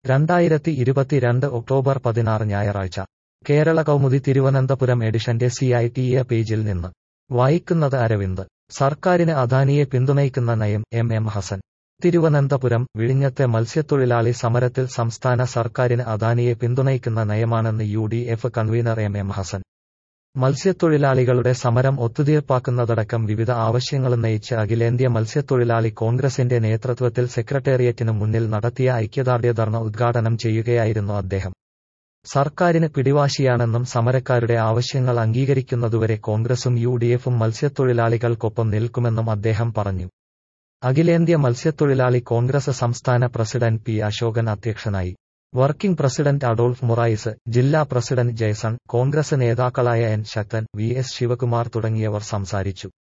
രണ്ടായിരത്തി ഇരുപത്തിരണ്ട് ഒക്ടോബർ പതിനാറ് ഞായറാഴ്ച കേരള കൗമുദി തിരുവനന്തപുരം എഡിഷന്റെ സി ഐ ടി എ പേജിൽ നിന്ന് വായിക്കുന്നത് അരവിന്ദ് സർക്കാരിന് അദാനിയെ പിന്തുണയ്ക്കുന്ന നയം എം എം ഹസൻ തിരുവനന്തപുരം വിഴിഞ്ഞത്തെ മത്സ്യത്തൊഴിലാളി സമരത്തിൽ സംസ്ഥാന സർക്കാരിന് അദാനിയെ പിന്തുണയ്ക്കുന്ന നയമാണെന്ന് U D F convener M M Hasan മത്സ്യത്തൊഴിലാളികളുടെ സമരം ഒത്തുതീർപ്പാക്കുന്നതടക്കം വിവിധ ആവശ്യങ്ങളുന്നയിച്ച് അഖിലേന്ത്യാ മത്സ്യത്തൊഴിലാളി കോൺഗ്രസിന്റെ നേതൃത്വത്തിൽ സെക്രട്ടേറിയറ്റിനു മുന്നിൽ നടത്തിയ ഐക്യദാർഢ്യ ധർണ ഉദ്ഘാടനം ചെയ്യുകയായിരുന്നു അദ്ദേഹം സർക്കാരിന് പിടിവാശിയാണെന്നും സമരക്കാരുടെ ആവശ്യങ്ങൾ അംഗീകരിക്കുന്നതുവരെ കോൺഗ്രസും യു ഡി എഫും മത്സ്യത്തൊഴിലാളികൾക്കൊപ്പം നിൽക്കുമെന്നും അദ്ദേഹം പറഞ്ഞു അഖിലേന്ത്യാ മത്സ്യത്തൊഴിലാളി കോൺഗ്രസ് സംസ്ഥാന പ്രസിഡന്റ് പി അശോകൻ അധ്യക്ഷനായി വർക്കിംഗ് പ്രസിഡന്റ് അഡോൾഫ് മുറായിസ് ജില്ലാ പ്രസിഡന്റ് ജയസൺ കോൺഗ്രസ് നേതാക്കളായ N Sakthan V S Sivakumar തുടങ്ങിയവർ സംസാരിച്ചു